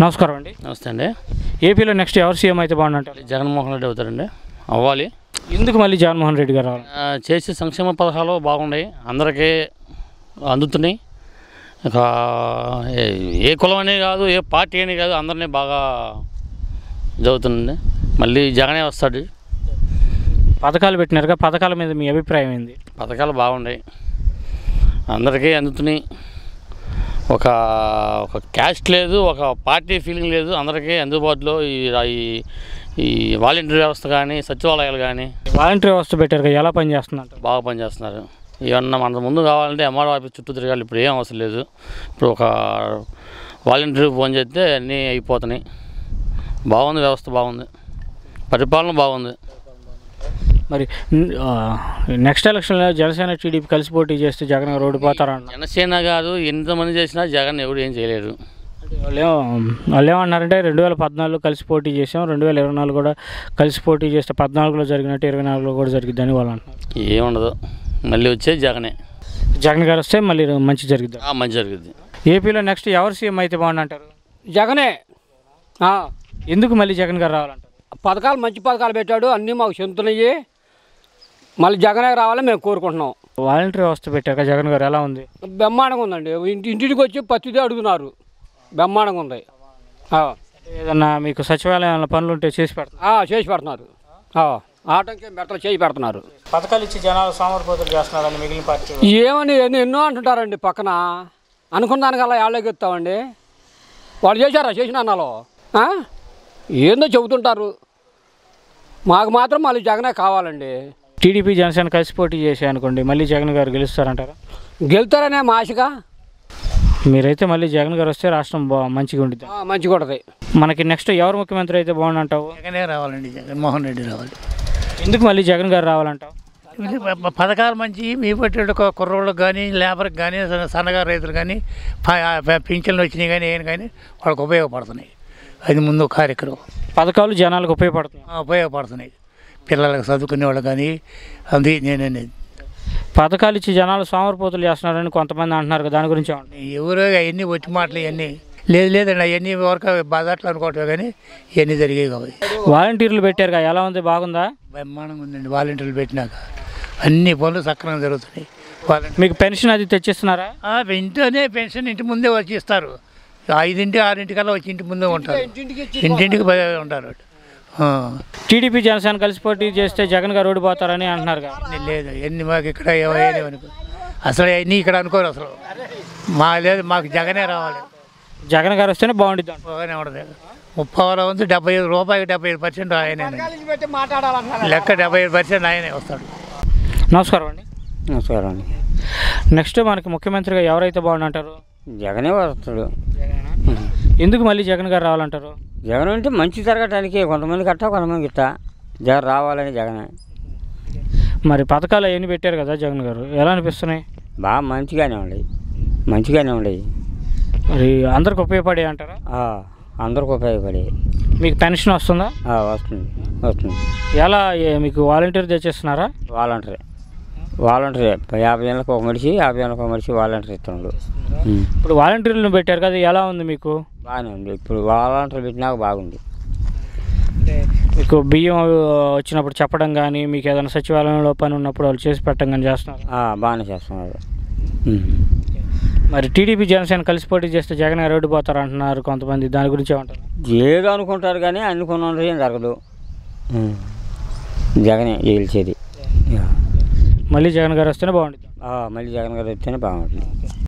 నమస్కారం అండి నమస్తే అండి ఏపీలో నెక్స్ట్ ఎవరు సీఎం అయితే బాగుందంటారు జగన్మోహన్ రెడ్డి అవుతారండి అవ్వాలి ఎందుకు మళ్ళీ జగన్మోహన్ రెడ్డి గారు రావాలి ఆ, చేసే సంక్షేమ పథకాలు బాగున్నాయి అందరికీ అందుతున్నాయి ఇక ఏ- ఏ కులం అనే కాదు ఏ పార్టీ అని కాదు అందరినీ బాగా జరుగుతుందండి మళ్ళీ జగనే వస్తాడు పథకాలు పెట్టినారుగా పథకాల మీద మీ అభిప్రాయం ఏంది పథకాలు బాగున్నాయి అందరికీ అందుతున్నాయి ఒక ఒక క్యాస్ట్ లేదు ఒక పార్టీ ఫీలింగ్ లేదు అందరికీ అందుబాటులో ఈ ఈ- ఈ వాలంటీర్ వ్యవస్థ కానీ సచివాలయాలు కానీ వాలంటీర్ వ్యవస్థ పెట్టారుగా ఎలా పనిచేస్తుందంటారు బాగా పనిచేస్తున్నారు ఏమన్నా మన ముందు కావాలంటే ఎంఆర్ఓ ఆఫీస్ చుట్టూ తిరగాలి ఇప్పుడు ఏం అవసరం లేదు ఇప్పుడు ఒక వాలంటీర్ ఫోన్ చేస్తే అన్నీ అయిపోతున్నాయి బాగుంది వ్యవస్థ బాగుంది పరిపాలన బాగుంది మరి నెక్స్ట్ ఎలక్షన్లో జనసేన టీడీపీ కలిసి పోటీ చేస్తే జగన్ గారు ఓడిపోతారన్న జనసేన కాదు ఎంతమంది చేసినా జగన్ ఎవరు ఏం చేయలేరు వాళ్ళు ఏమో వాళ్ళు ఏమన్నారంటే రెండు వేల పద్నాలుగులో కలిసి పోటీ చేసాం రెండు వేల ఇరవై నాలుగు కూడా కలిసి పోటీ చేస్తే పద్నాలుగులో జరిగినట్టు ఇరవై నాలుగులో కూడా జరిగిద్దని వాళ్ళు అంటున్నారు ఏముండదు మళ్ళీ వచ్చేది జగనే జగన్ గారు వస్తే మళ్ళీ మంచి జరిగిద్ది ఆ మంచి జరుగుద్ది ఏపీలో నెక్స్ట్ ఎవరు సీఎం అయితే బాగుందంటారు జగనే ఆ, ఎందుకు మళ్ళీ జగన్ గారు రావాలంటారు పథకాలు మంచి పథకాలు పెట్టాడు అన్నీ మాకు చెందుతున్నాయి మళ్ళీ జగనే రావాలని మేము కోరుకుంటున్నాం వాలంటీర్ వ్యవస్థ పెట్టాక జగన్ గారు ఎలా ఉంది బ్రహ్మాండంగా ఉందండి ఇంటి ఇంటికి వచ్చి పత్తిదే అడుగుతున్నారు బ్రహ్మాండంగా ఉంది ఆ, ఏదన్నా మీకు సచివాలయంలో పనులు ఉంటే చేసి పెడతారు ఆ, చేసి పెడుతున్నారు ఆ, ఆటంకి బెత్తలు చేసి పెడుతున్నారు పథకాలు ఇచ్చి జనాలు సోమరిపోతులు చేస్తున్నారని మిగిలిన పార్టీ ఏమని ఎన్ని ఎన్నో అంటుంటారండి పక్కన అనుకున్న దానికల్లా ఏళ్ళకి ఎత్తామండి వాళ్ళు చేశారా చేసిన అన్నాలో ఆ? ఏందో చెబుతుంటారు మాకు మాత్రం మళ్ళీ జగనే కావాలండి టీడీపీ జనసేన కలిసి పోటీ చేసే అనుకోండి మళ్ళీ జగన్ గారు గెలుస్తారంటారా గెలుతారనే మా ఆశగా మీరైతే మళ్ళీ జగన్ గారు వస్తే రాష్ట్రం బా మంచిగా ఉంటుంది ఆ, మంచిగా ఉంటుంది మనకి నెక్స్ట్ ఎవరు ముఖ్యమంత్రి అయితే బాగుండంటావు జగనే రావాలండి జగన్మోహన్ రెడ్డి రావాలి ఎందుకు మళ్ళీ జగన్ గారు రావాలంటావు ఇది ప- ప- పథకాలు మంచి మీ పట్టే కుర్రోళ్ళకి కానీ లేబర్కి కానీ సన్న- సన్నగారు రైతులు కానీ పింఛన్లు వచ్చినాయి కానీ ఏం కానీ వాళ్ళకి ఉపయోగపడుతున్నాయి అది ముందు కార్యక్రమం పథకాలు జనాలకు ఉపయోగపడుతున్నాయి ఆ, ఉపయోగపడుతున్నాయి పిల్లలకు చదువుకునే వాళ్ళు కానీ అది నేను పథకాలు ఇచ్చి జనాలు సోమరిపోతులు చేస్తున్నారని కొంతమంది అంటున్నారు కదా దాని గురించి ఏమంటారు? ఎవరో అవన్నీ వచ్చి మాటలు ఇవన్నీ లేదు లేదండి అవన్నీ వరకు బాధట్లు అనుకోవటం కానీ ఇవన్నీ జరిగేవి కావాలి వాలంటీర్లు పెట్టారుగా ఎలా ఉంది బాగుందా బ్రహ్మాండంగా ఉందండి వాలంటీర్లు పెట్టినాక అన్ని పనులు సక్రమంగా జరుగుతున్నాయి వాలంటీర్ మీకు పెన్షన్ అది తెచ్చిస్తున్నారా ఆ, ఇంట్లోనే పెన్షన్ ఇంటి ముందే వచ్చి ఇస్తారు ఐదింటి ఆరింటికల్లా వచ్చి ఇంటి ముందే ఉంటారు ఇంటింటికి పోయి ఉంటారు వాళ్ళు. ఆ. టీడీపీ జనసేన కలిసి పోటీ చేస్తే జగన్ గారు ఓడిపోతారని అంటున్నారు కదా లేదు ఎన్ని మాకు ఇక్కడ ఏమయ్యేది అనుకో అసలు అన్నీ ఇక్కడ అనుకోరు అసలు మా లేదు మాకు జగనే రావాలి జగన్ గారు వస్తేనే బాగుంటుంది బాగానే ఉండదు ముప్పై వేల వంతు డెబ్బై ఐదు రూపాయలు డెబ్బై ఐదు పర్సెంట్ ఆయనే లెక్క డెబ్బై ఐదు పర్సెంట్ ఆయనే వస్తాడు నమస్కారం అండి నమస్కారం అండి నెక్స్ట్ మనకి ముఖ్యమంత్రిగా ఎవరైతే బాగుండంటారు జగనే వస్తాడు ఎందుకు మళ్ళీ జగన్ గారు రావాలంటారు జగన్ అంటే మంచి జరగటానికి కొంతమంది కట్ట కొంతమంది గిట్ట జగన్ రావాలని జగనే మరి పథకాలు అవన్నీ పెట్టారు కదా జగన్ గారు ఎలా అనిపిస్తున్నాయి బాగా మంచిగానే ఉండేవి మంచిగానే ఉండేవి మరి అందరికి ఉపయోగపడే అంటారా ఆ, అందరికి ఉపయోగపడేవి మీకు పెన్షన్ వస్తుందా ఆ, వస్తుంది వస్తుంది ఎలా ఏ- మీకు వాలంటీర్ తెచ్చేస్తున్నారా వాలంటరీ వాలంటరీ యాభై ఏళ్ళకి ఒక మనిషి యాభై ఏళ్ళకి ఒక మనిషి వాలంటరీ ఇస్తున్నాడు ఉం. ఇప్పుడు వాలంటీర్లను పెట్టారు కదా ఎలా ఉంది మీకు బాగానే ఉంది ఇప్పుడు వాలంటరీ పెట్టినాక బాగుంది మీకు బియ్యం అవి వచ్చినప్పుడు చెప్పడం కానీ మీకు ఏదైనా సచివాలయంలో పని ఉన్నప్పుడు వాళ్ళు చేసి పెట్టడం కానీ చేస్తున్నారు ఆ, బాగానే చేస్తున్నారు ఉం. మరి టీడీపీ జనసేన కలిసి పోటీ చేస్తే జగన్ గారు ఓడిపోతారు అంటున్నారు కొంతమంది దాని గురించి ఏమంటారు ఏదో అనుకుంటారు కానీ అనుకున్న ఏం జరగదు ఉం. జగనే గెలిచేది మళ్ళీ జగన్ గారు వస్తేనే బాగుంటుంది ఆ, మళ్ళీ జగన్ గారు వస్తేనే బాగుంటుంది